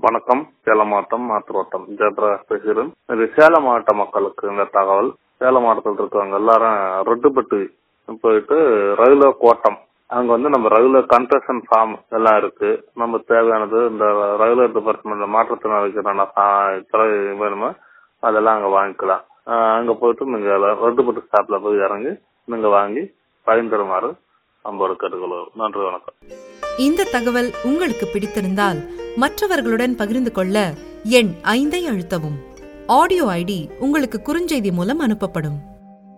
வணக்கம் சேலம் மாவட்டம் மாத்திரோட்டம் ஜெயபிரகாஷ் பேசுகிறேன் இது சேலம் மாவட்ட மக்களுக்கு இந்த தகவல் சேலம் மாவட்டத்தில் இருக்கவங்க எல்லாரும் ரெட்டுப்பட்டு போயிட்டு ரகுலர் கோட்டம் அங்க வந்து நம்ம ரெகுலர் கன்ஸ்ட்ரக்ஷன் ஃபார்ம் எல்லாம் இருக்கு நம்ம தேவையானது இந்த ரெகுலர் டிபார்ட்மெண்ட் மாற்றத்தினருக்கு என்ன வேணுமோ அதெல்லாம் அங்க வாங்கிக்கலாம் ஆஹ் அங்க போயிட்டு நீங்க ரெட்டுப்பட்டு ஸ்டாப்ல போய் இறங்கி நீங்க வாங்கி பயன்பெறுமாறு அம்போடு கேட்டுக்கொள்வோம் நன்றி வணக்கம் இந்த தகவல் உங்களுக்கு பிடித்திருந்தால் மற்றவர்களுடன் பகிர்ந்து கொள்ள எண் ஐந்தை அழுத்தவும் ஆடியோ ஐடி உங்களுக்கு குறுஞ்செய்தி மூலம் அனுப்பப்படும்